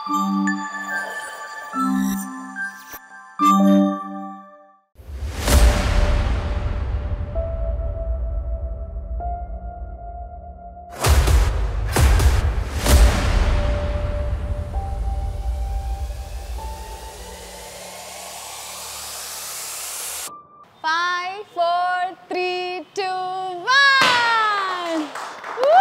Five, four, three, two, one. Woo!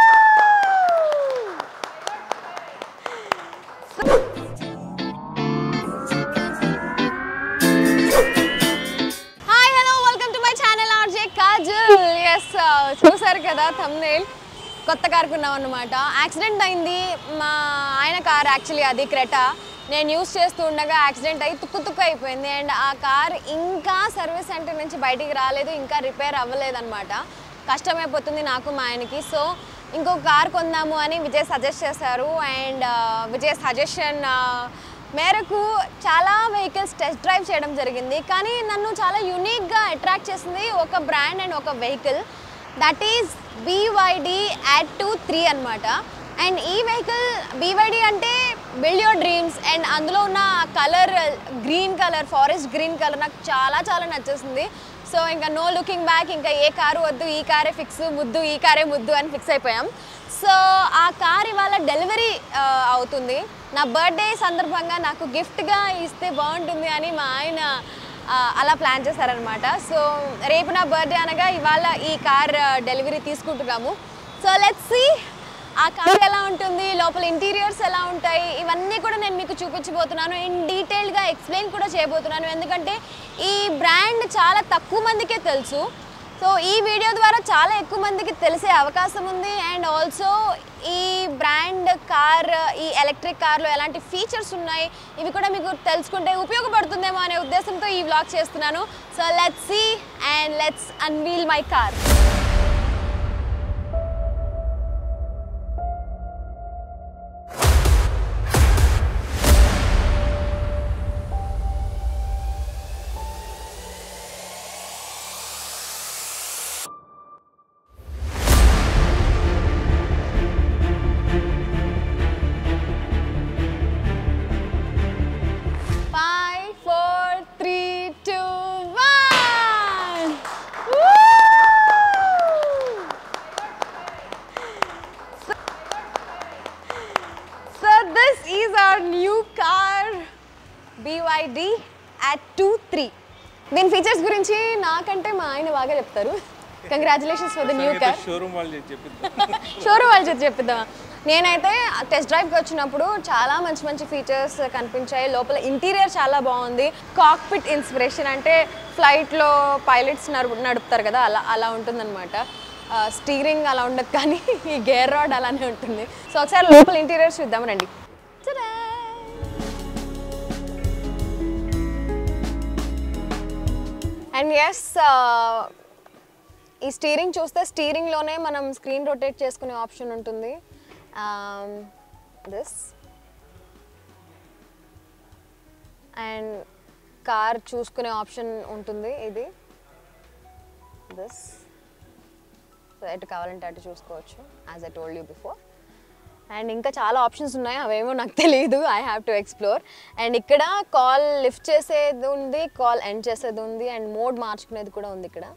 Hi hello welcome to my channel RJ Kajal yes చూసారు కదా thumbnail కొత్త car కొన్నాం అనమాట accident అయింది మా ఆయన కార్ యాక్చువల్లీ అది క్రెటా నేను యూస్ చేస్తూ ఉండగా యాక్సిడెంట్ అయ్యి తుక్కు తుక్కు అయిపోయింది అండ్ ఆ కార్ ఇంకా సర్వీస్ సెంటర్ నుంచి బయటికి రాలేదు ఇంకా రిపేర్ అవ్వలేదన్నమాట కష్టమైపోతుంది నాకు మా ఆయనకి సో ఇంకో కార్ కొందాము అని విజయ్ సజెస్ట్ చేశారు అండ్ విజయ్ సజెషన్ మేరకు చాలా వెహికల్స్ టెస్ట్ డ్రైవ్ చేయడం జరిగింది కానీ నన్ను చాలా యునిక్గా అట్రాక్ట్ చేసింది ఒక బ్రాండ్ అండ్ ఒక vehicle that is BYD Atto three అనమాట అండ్ ఈ వెహికల్ బీవైడి అంటే బిల్డ్ యువర్ డ్రీమ్స్ అండ్ అందులో ఉన్న colour green colour forest green colour నాకు చాలా చాలా నచ్చేసింది సో ఇంకా నో లుకింగ్ బ్యాక్ ఇంకా ఏ కారు వద్దు ఈ కారే ఫిక్స్ ముద్దు ఈ కారే ముద్దు అని ఫిక్స్ అయిపోయాం సో ఆ కార్ ఇవాళ డెలివరీ అవుతుంది నా బర్త్డే సందర్భంగా నాకు గిఫ్ట్గా ఇస్తే బాగుంటుంది అని మా ఆయన ఆ, అలా ప్లాన్ చేశారనమాట సో రేపు నా బర్త్డే అనగా ఇవాళ ఈ కార్ డెలివరీ తీసుకుంటున్నాము so let's see ah car ఎలా ఉంటుంది లోపల ఇంటీరియర్స్ ఎలా ఉంటాయి ఇవన్నీ కూడా నేను మీకు చూపించబోతున్నాను ఇన్ డీటెయిల్గా ఎక్స్ప్లెయిన్ కూడా చేయబోతున్నాను ఎందుకంటే ఈ బ్రాండ్ చాలా తక్కువ మందికే తెలుసు సో ఈ వీడియో ద్వారా చాలా ఎక్కువ మందికి తెలిసే అవకాశం ఉంది అండ్ ఆల్సో ఈ బ్రాండ్ కార్ ఈ ఎలక్ట్రిక్ కార్లో ఎలాంటి ఫీచర్స్ ఉన్నాయి ఇవి కూడా మీకు తెలుసుకుంటే ఉపయోగపడుతుందేమో అనే ఉద్దేశంతో ఈ వ్లాగ్ చేస్తున్నాను so let's see and let's unveil my car Five, four, three, two, one. Woo! So, so this is our new car BYD at 2-3. దీని ఫీచర్స్ గురించి నాకంటే మా ఆయన బాగా చెప్తారు congratulations for the new car showroom వాళ్ళు చెప్పిద్దాం షోరూమ్ వాళ్ళు చేసి చెప్పిద్దామా నేనైతే టెస్ట్ డ్రైవ్కి వచ్చినప్పుడు చాలా మంచి మంచి ఫీచర్స్ కనిపించాయి లోపల ఇంటీరియర్ చాలా బాగుంది కాక్పిట్ ఇన్స్పిరేషన్ అంటే ఫ్లైట్లో పైలట్స్ నడు నడుపుతారు కదా అలా అలా ఉంటుందన్నమాట స్టీరింగ్ అలా ఉండదు కానీ ఈ గేర్ రాడ్ అలానే ఉంటుంది సో ఒకసారి లోపల ఇంటీరియర్స్ చూద్దాం రండి Ta-da! అండ్ ఎస్ ఈ స్టీరింగ్ చూస్తే స్టీరింగ్లోనే మనం స్క్రీన్ రొటేట్ చేసుకునే ఆప్షన్ ఉంటుంది దిస్ అండ్ కార్ చూసుకునే ఆప్షన్ ఉంటుంది ఇది దిస్ సో ఎటు కావాలంటే అటు చూసుకోవచ్చు as I told you before and ఇంకా చాలా ఆప్షన్స్ ఉన్నాయి అవేమో నాకు తెలియదు I have to explore and ఇక్కడ కాల్ లిఫ్ట్ చేసేది ఉంది కాల్ ఎండ్ చేసేది ఉంది అండ్ మోడ్ మార్చుకునేది కూడా ఉంది ఇక్కడ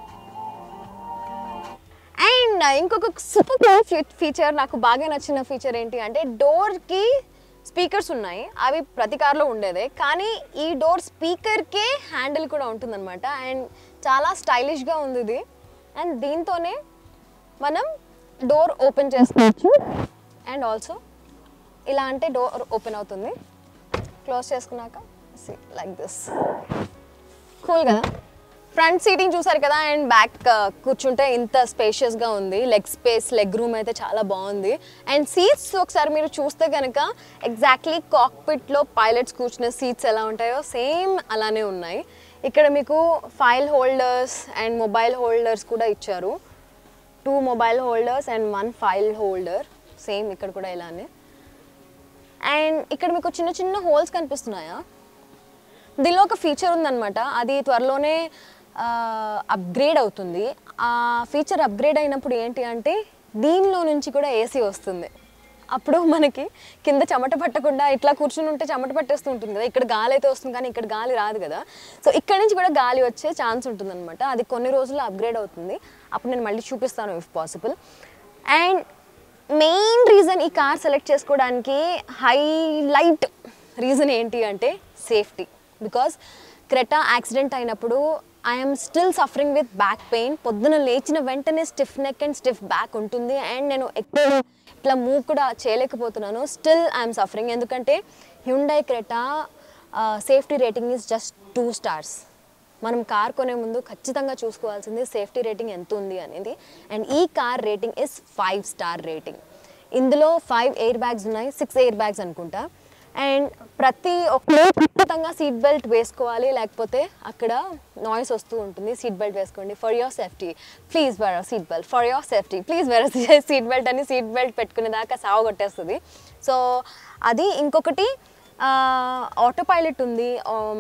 అండ్ ఇంకొక సూపర్ ఫీచర్ నాకు బాగా నచ్చిన ఫీచర్ ఏంటి అంటే డోర్కి స్పీకర్స్ ఉన్నాయి అవి ప్రతి కార్లో ఉండేదే కానీ ఈ డోర్ స్పీకర్కే హ్యాండిల్ కూడా ఉంటుందన్నమాట అండ్ చాలా స్టైలిష్గా ఉంది ఇది అండ్ దీంతోనే మనం డోర్ ఓపెన్ చేసుకోవచ్చు అండ్ ఆల్సో ఇలా అంటే డోర్ ఓపెన్ అవుతుంది క్లోజ్ చేసుకున్నాక లైక్ దిస్ కూల్ కదా ఫ్రంట్ సీటింగ్ చూసారు కదా అండ్ బ్యాక్ కూర్చుంటే ఇంత స్పేషియస్గా ఉంది లెగ్ స్పేస్ లెగ్ రూమ్ అయితే చాలా బాగుంది అండ్ సీట్స్ ఒకసారి మీరు చూస్తే కనుక ఎగ్జాక్ట్లీ కాక్పిట్లో పైలట్స్ కూర్చునే సీట్స్ ఎలా ఉంటాయో సేమ్ అలానే ఉన్నాయి ఇక్కడ మీకు file holders and mobile holders కూడా ఇచ్చారు two mobile holders and one file holder same ఇక్కడ కూడా ఇలానే అండ్ ఇక్కడ మీకు చిన్న చిన్న హోల్స్ కనిపిస్తున్నాయా దీనిలో ఒక ఫీచర్ ఉందన్నమాట అది త్వరలోనే అప్గ్రేడ్ అవుతుంది ఆ ఫీచర్ అప్గ్రేడ్ అయినప్పుడు ఏంటి అంటే దీనిలో నుంచి కూడా ఏసీ వస్తుంది అప్పుడు మనకి కింద చెమట పట్టకుండా ఇట్లా కూర్చుని ఉంటే చెమట పట్టేస్తూ ఉంటుంది కదా ఇక్కడ గాలి అయితే వస్తుంది కానీ ఇక్కడ గాలి రాదు కదా సో ఇక్కడ నుంచి కూడా గాలి వచ్చే ఛాన్స్ ఉంటుంది అనమాట అది కొన్ని రోజుల్లో అప్గ్రేడ్ అవుతుంది అప్పుడు నేను మళ్ళీ చూపిస్తాను if possible and main reason ఈ కార్ సెలెక్ట్ చేసుకోవడానికి హైలైట్ రీజన్ ఏంటి అంటే సేఫ్టీ బికాస్ క్రెటా యాక్సిడెంట్ అయినప్పుడు I'm still suffering with back pain పొద్దున లేచిన వెంటనే stiff neck and stiff back ఉంటుంది అండ్ నేను ఎక్కువ ఇట్లా మూవ్ కూడా చేయలేకపోతున్నాను స్టిల్ ఐఎమ్ సఫరింగ్ ఎందుకంటే Hyundai Creta safety rating is just two stars మనం కార్ కొనే ముందు ఖచ్చితంగా చూసుకోవాల్సింది సేఫ్టీ రేటింగ్ ఎంత ఉంది అనేది అండ్ ఈ car rating is five star rating ఇందులో ఫైవ్ ఎయిర్ బ్యాగ్స్ ఉన్నాయి సిక్స్ ఎయిర్ బ్యాగ్స్ అనుకుంటా అండ్ ప్రతి ఒక్కరు ఖచ్చితంగా సీట్ బెల్ట్ వేసుకోవాలి లేకపోతే అక్కడ నాయిస్ వస్తూ ఉంటుంది సీట్ బెల్ట్ వేసుకోండి for your safety please wear seat belt for your safety please wear seat belt అని సీట్ బెల్ట్ పెట్టుకునే దాకా సాగు కొట్టేస్తుంది సో అది ఇంకొకటి ఆటో పైలట్ ఉంది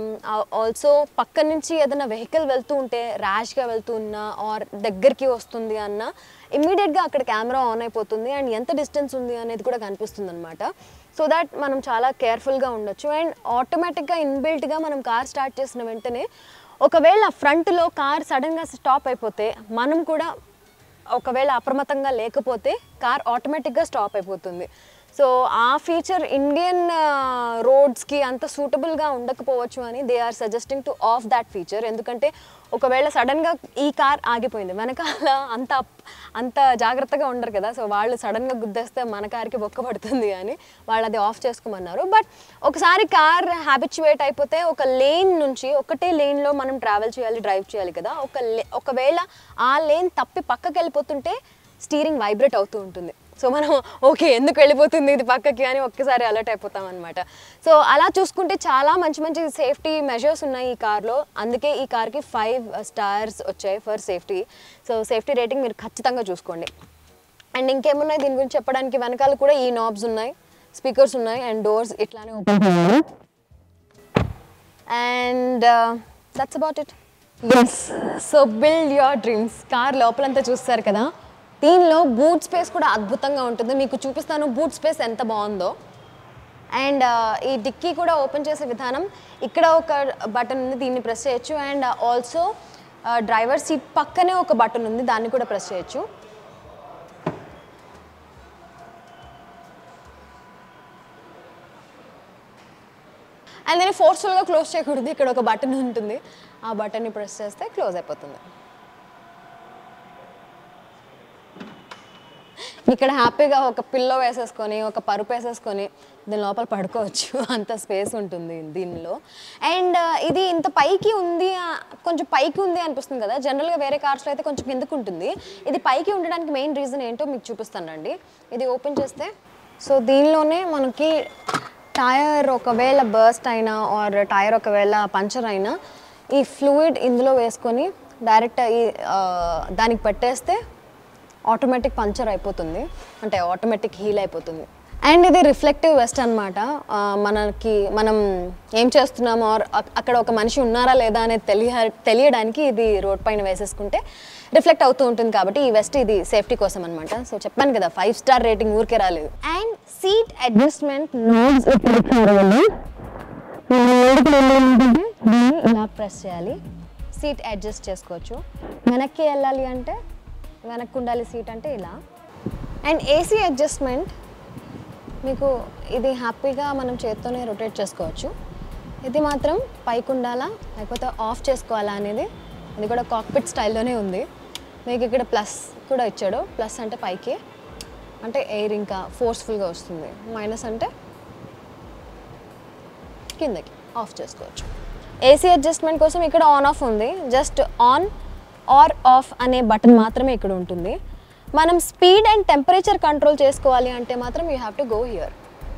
ఆల్సో పక్క నుంచి ఏదైనా వెహికల్ వెళ్తూ ఉంటే ర్యాష్గా వెళ్తూ ఉన్నా ఆర్ దగ్గరికి వస్తుంది అన్న ఇమ్మీడియట్గా అక్కడ కెమెరా ఆన్ అయిపోతుంది అండ్ ఎంత డిస్టెన్స్ ఉంది అనేది కూడా కనిపిస్తుంది అనమాట సో దాట్ మనం చాలా కేర్ఫుల్గా ఉండొచ్చు అండ్ ఆటోమేటిక్గా ఇన్బిల్ట్గా మనం కార్ స్టార్ట్ చేసిన వెంటనే ఒకవేళ ఫ్రంట్లో కార్ సడన్గా స్టాప్ అయిపోతే మనం కూడా ఒకవేళ అప్రమత్తంగా లేకపోతే కార్ ఆటోమేటిక్గా స్టాప్ అయిపోతుంది సో ఆ ఫీచర్ ఇండియన్ రోడ్స్కి అంత సూటబుల్గా ఉండకపోవచ్చు అని they are suggesting to off that feature ఎందుకంటే ఒకవేళ సడన్గా ఈ కార్ ఆగిపోయింది వెనకాల అంత అప్- అంత జాగ్రత్తగా ఉండరు కదా సో వాళ్ళు సడన్గా గుద్దేస్తే మన కార్కి బొక్క పడుతుంది అని వాళ్ళు అది ఆఫ్ చేసుకోమన్నారు బట్ ఒకసారి కార్ హ్యాబిచువేట్ అయిపోతే ఒక లేన్ నుంచి ఒకటే లేన్లో మనం ట్రావెల్ చేయాలి డ్రైవ్ చేయాలి కదా ఒక లే- ఒకవేళ ఆ లేన్ తప్పి పక్కకి వెళ్ళిపోతుంటే స్టీరింగ్ వైబ్రేట్ అవుతూ ఉంటుంది సో మనం ఓకే ఎందుకు వెళ్ళిపోతుంది ఇది పక్కకి అని ఒక్కసారి అలర్ట్ అయిపోతాం అనమాట సో అలా చూసుకుంటే చాలా మంచి మంచి సేఫ్టీ మెజర్స్ ఉన్నాయి ఈ కార్లో అందుకే ఈ కార్కి ఫైవ్ స్టార్స్ వచ్చాయి for safety so safety rating మీరు ఖచ్చితంగా చూసుకోండి అండ్ ఇంకేమున్నాయి దీని గురించి చెప్పడానికి వెనకాల కూడా ఈ నాబ్స్ ఉన్నాయి స్పీకర్స్ ఉన్నాయి అండ్ డోర్స్ ఇట్లానే ఓపెన్ చేయాలి and that's about it yes so build your dreams car లోపలంతా చూస్తారు కదా దీనిలో బూట్ స్పేస్ కూడా అద్భుతంగా ఉంటుంది మీకు చూపిస్తాను బూట్ స్పేస్ ఎంత బాగుందో అండ్ ఈ డిక్కీ కూడా ఓపెన్ చేసే విధానం ఇక్కడ ఒక బటన్ ఉంది దీన్ని ప్రెస్ చేయొచ్చు అండ్ ఆల్సో డ్రైవర్ సీట్ పక్కనే ఒక బటన్ ఉంది దాన్ని కూడా ప్రెస్ చేయొచ్చు అండ్ దాన్ని ఫోర్స్ఫుల్గా క్లోజ్ చేయకూడదు ఇక్కడ ఒక బటన్ ఉంటుంది ఆ బటన్ని ప్రెస్ చేస్తే క్లోజ్ అయిపోతుంది ఇక్కడ హ్యాపీగా ఒక పిల్లో వేసేసుకొని ఒక పరుపు వేసేసుకొని దీని లోపల పడుకోవచ్చు అంత స్పేస్ ఉంటుంది దీనిలో అండ్ ఇది ఇంత పైకి ఉంది ఆ, కొంచెం పైకి ఉంది అనిపిస్తుంది కదా జనరల్గా వేరే కార్స్లో అయితే కొంచెం కిందకు ఉంటుంది ఇది పైకి ఉండడానికి మెయిన్ రీజన్ ఏంటో మీకు చూపిస్తానండి ఇది ఓపెన్ చేస్తే సో దీనిలోనే మనకి టైర్ ఒకవేళ బర్స్ట్ అయినా ఆర్ టైర్ ఒకవేళ పంచర్ అయినా ఈ ఫ్లూయిడ్ ఇందులో వేసుకొని డైరెక్ట్ ఈ ఆ, దానికి పెట్టేస్తే ఆటోమేటిక్ పంచర్ అయిపోతుంది అంటే ఆటోమేటిక్ హీల్ అయిపోతుంది అండ్ ఇది రిఫ్లెక్టివ్ వెస్ట్ అనమాట మనకి మనం ఏం చేస్తున్నామో ఆర్ అక్కడ ఒక మనిషి ఉన్నారా లేదా అనేది తెలియ తెలియడానికి ఇది రోడ్ పైన వేసేసుకుంటే రిఫ్లెక్ట్ అవుతూ ఉంటుంది కాబట్టి ఈ వెస్ట్ ఇది సేఫ్టీ కోసం అనమాట సో చెప్పాను కదా ఫైవ్ స్టార్ రేటింగ్ ఊరికే రాలేదు అండ్ సీట్ అడ్జస్ట్మెంట్ నోట్స్ ఇలా ప్రెస్ చేయాలి సీట్ అడ్జస్ట్ చేసుకోవచ్చు వెనక్కి వెళ్ళాలి అంటే వెనక్కి ఉండాలి సీట్ అంటే ఇలా అండ్ ఏసీ అడ్జస్ట్మెంట్ మీకు ఇది హ్యాపీగా మనం చేత్తోనే రొటేట్ చేసుకోవచ్చు ఇది మాత్రం పైకి ఉండాలా లేకపోతే ఆఫ్ చేసుకోవాలా అనేది ఇది కూడా కాక్పిట్ స్టైల్లోనే ఉంది మీకు ఇక్కడ ప్లస్ కూడా ఇచ్చాడు ప్లస్ అంటే పైకి అంటే ఎయిర్ ఇంకా ఫోర్స్ఫుల్గా వస్తుంది మైనస్ అంటే కిందకి ఆఫ్ చేసుకోవచ్చు ఏసీ అడ్జస్ట్మెంట్ కోసం ఇక్కడ ఆన్ ఆఫ్ ఉంది జస్ట్ ఆన్ ఆర్ ఆఫ్ అనే బటన్ మాత్రమే ఇక్కడ ఉంటుంది మనం స్పీడ్ అండ్ టెంపరేచర్ కంట్రోల్ చేసుకోవాలి అంటే మాత్రం you have to go here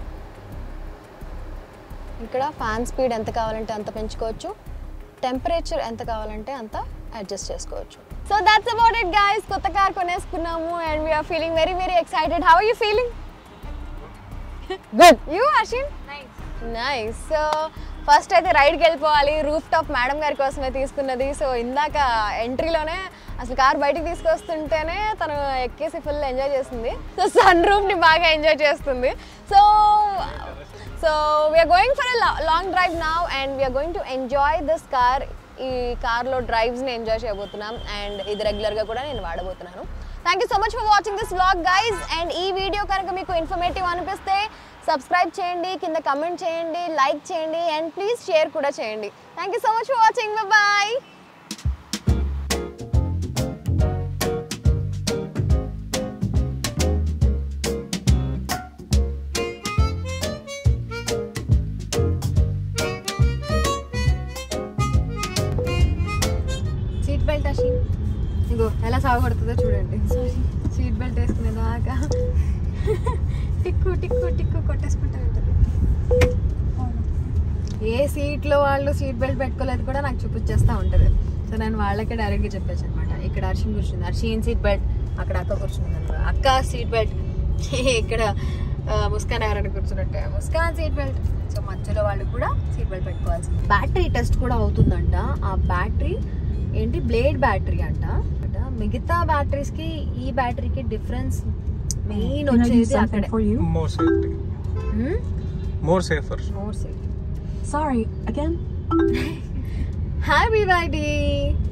ఇక్కడ ఫ్యాన్ స్పీడ్ ఎంత కావాలంటే అంత పెంచుకోవచ్చు టెంపరేచర్ ఎంత కావాలంటే అంత అడ్జస్ట్ చేసుకోవచ్చు so that's about it guys కొత్త కార్ కొనేసుకున్నాము and we're feeling very very excited how you feeling good you అషిన్ నైస్ సో ఫస్ట్ అయితే రైడ్కి వెళ్ళిపోవాలి రూఫ్ టాప్ మేడం గారి కోసమే తీసుకున్నది సో ఇందాక ఎంట్రీలోనే అసలు కార్ బయటికి తీసుకొస్తుంటేనే తను ఎక్కేసి ఫుల్ ఎంజాయ్ చేస్తుంది సో సన్ రూఫ్ని బాగా ఎంజాయ్ చేస్తుంది so so we're going for a long drive now and we're going to enjoy this car ఈ కార్లో డ్రైవ్స్ని ఎంజాయ్ చేయబోతున్నాం అండ్ ఇది రెగ్యులర్గా కూడా నేను వాడబోతున్నాను thank you so much for watching this vlog guys and ఈ వీడియో కనుక మీకు ఇన్ఫర్మేటివ్ అనిపిస్తే సబ్స్క్రైబ్ చేయండి కింద కమెంట్ చేయండి లైక్ చేయండి అండ్ ప్లీజ్ షేర్ కూడా చేయండి thank you so much for watching bye seat belt Ashi ఇగో ఎలా సాగొడుతుందో చూడండి సీట్ బెల్ట్ వేసుకునేదాకా టిక్కు టిక్కు టిక్కు కొట్టేసుకుంటా ఉంటుంది ఏ సీట్లో వాళ్ళు సీట్ బెల్ట్ పెట్టుకోలేదు కూడా నాకు చూపించేస్తూ ఉంటుంది సో నేను వాళ్ళకే డైరెక్ట్గా చెప్పేసి అనమాట ఇక్కడ అర్షిన్ కూర్చుంది అర్షిన్ సీట్ బెల్ట్ అక్కడ అక్క కూర్చుంది అనమాట అక్క సీట్ బెల్ట్ ఇక్కడ ఆ, ముస్కాన్ ఎవరైనా కూర్చున్నట్టే ముస్కాన్ సీట్ బెల్ట్ సో మధ్యలో వాళ్ళు కూడా సీట్ బెల్ట్ పెట్టుకోవాల్సింది బ్యాటరీ టెస్ట్ కూడా అవుతుందంట ఆ బ్యాటరీ ఏంటి బ్లేడ్ బ్యాటరీ అంట అంట. మిగతా బ్యాటరీస్ కి ఈ బ్యాటరీకి difference main Can I do వచ్చేది something అక్కడే for you? More safety. More safer. More safe Sorry, again? Hi బీబాయ్